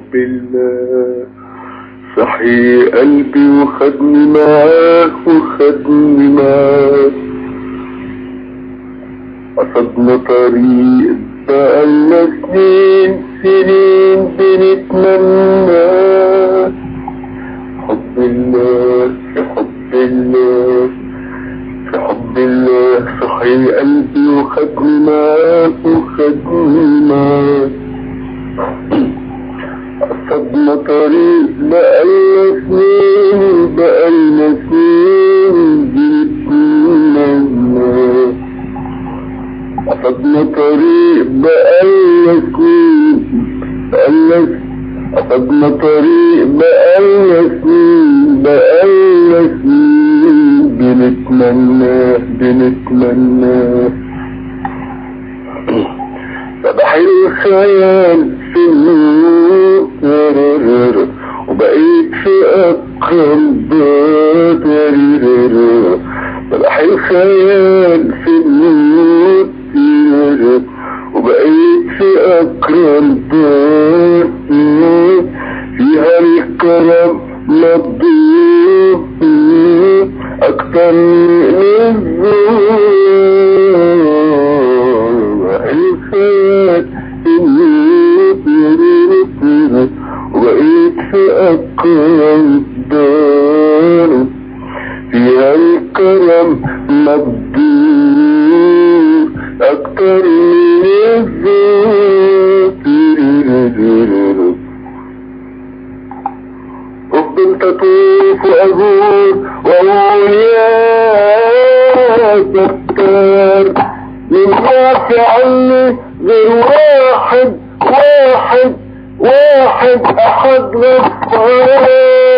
حب الله صحي قلبي وخدني معاه وخدني معاه قصدنا طريق بقالنا سنين سنين بنتمنى حب الله في حب الله في حب الله صحي قلبي وخدني معاه وخدني معاه قصدنا طريق بقالنا سنين بقالنا سنين بنتمنى قصدنا طريق بقالنا سنين بقالنا قصدنا طريق بقالنا سنين بقالنا سنين بنتمنى بنتمنى صباح الخيال في النور وبقيت في أقرب بات صباح الخيال في النور وبقيت في أقرب بات فيها الكرم مبدوء أكتر من الزور الخيال وبقيت في أقرب دار فيها الكرم مبدوء أكتر من الزور فضلت أطوف وأزور وأقول يا ستار من يعفي عني غير واحد واحد واحد أحد غفار